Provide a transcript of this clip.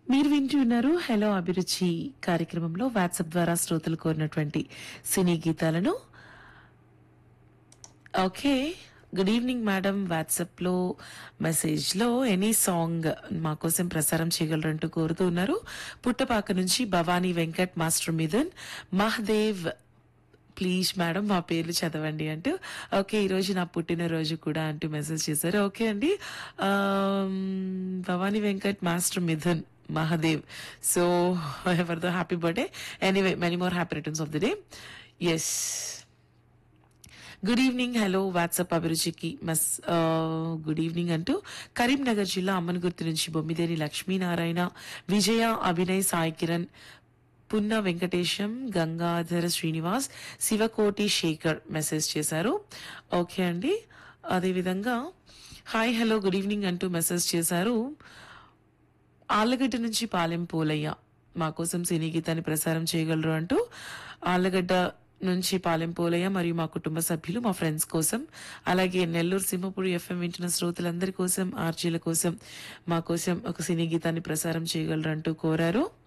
మీరు వింటున్నారు హలో అభిరుచి కార్యక్రమంలో వాట్సాప్ ద్వారా శ్రోతలు కోరినటువంటి సినీ గీతాలను okay good evening madam WhatsApp లో మెసేజ్ లో ఎనీ సాంగ్ మా కోసం ప్రసారం చేయగలరంటూ కోరుతూ ఉన్నారు పుట్టపాక నుంచి Bhavani Venkat master Mithun Mahadev please madam మా పేర్లు చదవండి అంటూ ఓకే ఈరోజు నా పుట్టినరోజు కూడా అంటూ మెసేజ్ చేశారు ఓకే అండి ఆమ్, భవానీ వెంకట్ మాస్టర్ మిథున్ మహాదేవ్ సో ఎవరిదో happy birthday anyway many more happy returns of the day yes good evening hello WhatsApp అభిరుచికి మస్ గుడ్ ఈవినింగ్ అంటూ కరీంనగర్ జిల్లా అమ్మనగుర్తు నుంచి బొమ్మిదేని లక్ష్మీనారాయణ విజయ అభినయ్ సాయి కిరణ్ పున్న వెంకటేశం గంగాధర శ్రీనివాస్ శివకోటి శేఖర్ మెసేజ్ చేశారు ఓకే అండి అదేవిధంగా హాయ్ హలో గుడ్ ఈవినింగ్ అంటూ మెసేజ్ చేశారు ఆళ్ళగడ్డ నుంచి పాలెం పోలయ్య మా కోసం సినీ గీతాన్ని ప్రసారం చేయగలరు అంటూ ఆళ్ళగడ్డ నుంచి పాలెం పోలయ్య మరియు మా కుటుంబ సభ్యులు మా ఫ్రెండ్స్ కోసం అలాగే నెల్లూరు సింహపూడి ఎఫ్ఎం వింటున్న శ్రోతలందరి కోసం ఆర్జీల కోసం మా కోసం ఒక సినీ గీతాన్ని ప్రసారం చేయగలరు అంటూ కోరారు